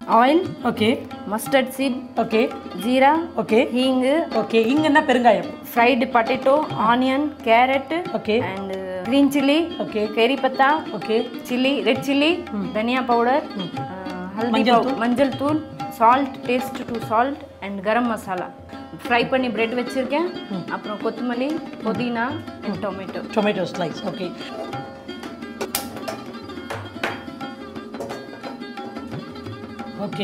Oil okay mustard seed okay jeera okay hing okay இங்க என்ன பெருங்காயம் fried potato onion carrot okay and green chilli okay kari patta okay chilli red chilli dhania powder haldi பவு- மஞ்சள் தூள் salt taste to salt and garam masala fry பண்ணி bread வச்சிருக்கேன் அப்புறம் கொத்தமல்லி புதினா and tomato tomato slice okay okay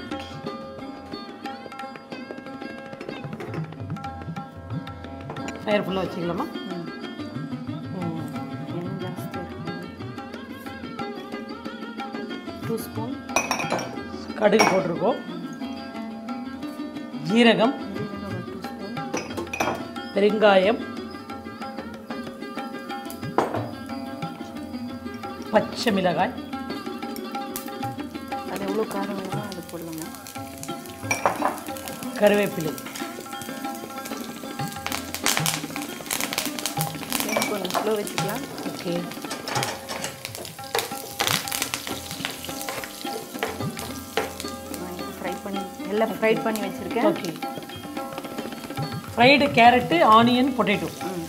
fire ஃபுல்லாக வச்சுக்கலாமா ம். எண்ணெய் ஜாஸ்தி டூ ஸ்பூன் கடுகு போட்டிருக்கோம் ஜீரகம் டூ ஸ்பூன் பெருங்காயம் பச்சை மிளகாய் அது எவ்வளோ காரம் வேணுமோ அது போடலாமா கருவேப்பிலை ஃப்ளேம் கொஞ்சம் ஸ்லோ வச்சுக்கலாம் ஓகே நான் இது ஃப்ரை பண்ணி எல்லாம் ஃப்ரை பண்ணி வச்சுருக்கேன் okay fried carrot onion potato ம்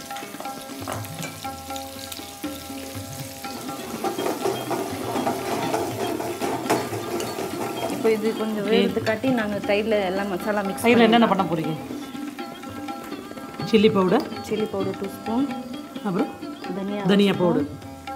இப்போ இது கொஞ்சம் வேர்த்து காட்டி நாங்கள் தயிரில் எல்லாம் மசாலா மிக்ஸ் சைடில் என்னென்ன பண்ண போகிறீங்க chilli powder chilli powder two spoon அப்புறம் dhania dhania powder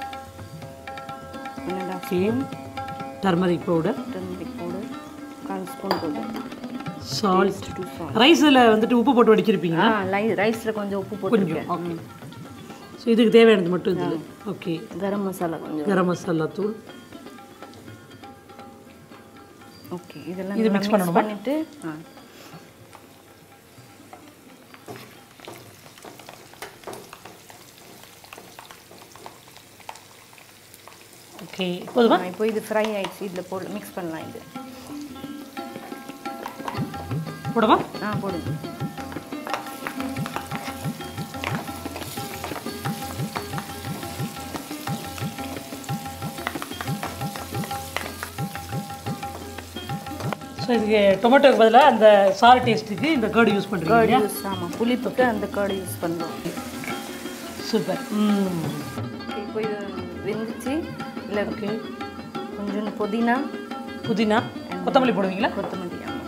one and half okay turmeric powder turmeric powder கால் spoon powder salt two salt ரைஸில் வந்துட்டு உப்பு போட்டு வடிச்சிருப்பீங்க ஆ லை ரைஸில் கொஞ்சம் உப்பு போட்டுருக்கேன் ஓகே ஸோ இதுக்கு தேவையானது மட்டும் இதில் ஓகே கரம் மசாலா கொஞ்சம் கரம் மசாலா தூள் ஓகே இதெல்லாம் இது நல்லா mix mix பண்ணணுமா? பண்ணிட்டு ஆ ஓகே போதுமா ஆ, இப்போ இது ஃப்ரை ஆயிடுச்சு இதில் போடு மிக்ஸ் பண்ணலாம் இது போடவா ஆ போடுங்க ஸோ இதுக்கு டொமேட்டோக்கு பதிலாக அந்த சார் டேஸ்ட்டுக்கு இந்த கேர்டு யூஸ் பண்ணுறீங்க கேர்டு இல்லையா யூஸ் ஆமாம் புளிப்புக்கு அந்த கேர்டு யூஸ் பண்ணுறோம் சூப்பர் ம் இப்போ இது வெந்துச்சு இல்லை ஓகே கொஞ்சோண்டு புதினா புதினா கொத்தமல்லி போடுவீங்களா கொத்தமல்லி ஆமாம்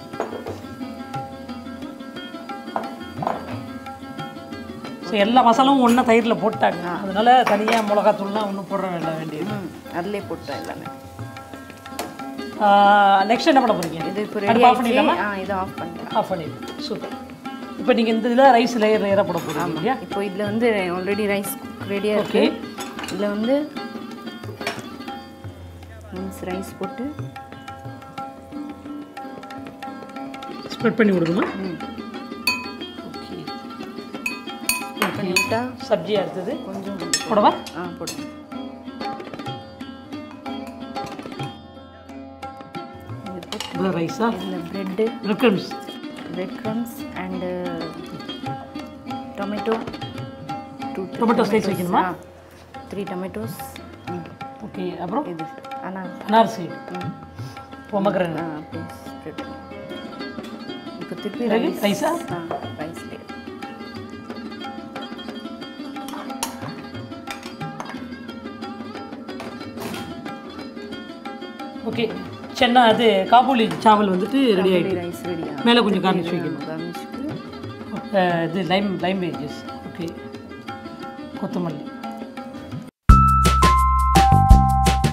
ஸோ எல்லா மசாலாவும் ஒன்றா தயிரில் போட்டாங்க அதனால தனியாக மிளகாத்தூள்லாம் ஒன்றும் போட வேண்டாம் வேண்டியது ம் அதிலே போட்டோம் எல்லாமே நெக்ஸ்ட் என்ன பண்ண போகிறீங்க இது இப்போ ரெடி அடுப்பு ஆஃப் ஆயிடுச்சு பண்ணிடலாமா ஆ இதை ஆஃப் பண்ணிடலாம் ஆஃப் பண்ணிடலாம் சூப்பர் இப்போ நீங்கள் இந்த இதில் ரைஸ் லேயர் லேயராக போட போகிறீங்க இல்லையா இப்போ இதில் வந்து ஆல்ரெடி ரைஸ் ரெடியாக ஓகே இருக்கு இதில் வந்து மீன்ஸ் ரைஸ் போட்டு ஸ்ப்ரெட் பண்ணி விடுங்கம்மா ம் ஓகே பண்ணி விட்டா சப்ஜி அடுத்தது கொஞ்சம் கொஞ்சம் போடவா ஆ போடுங்க இது போட்டு இது ரைஸா இதில் ப்ரெட்டு ரெக்கம்ஸ் bread crumbs and uh, tomato two three Tomato slice tomatoes. வைக்கணுமா? Ah, three tomatoes hmm, okay அப்புறம் இது ஆனால் அனார் சீட் பொமக்ரன் ஆ அப்படியே spread பண்ணு. இப்போ திருப்பி பிறகு rice. ரைஸா ஆ ரைஸ்லேயே ஓகே சென்னா அது காபூலி சாவல் வந்துட்டு ரெடி ஆகிடுது ரைஸ் ரெடியா மேலே கொஞ்சம் கார்னிஷ் வைக்கணும் காமிச்சுட்டு அஹ் இது லைம் லைம் வேஜஸ் ஓகே கொத்தமல்லி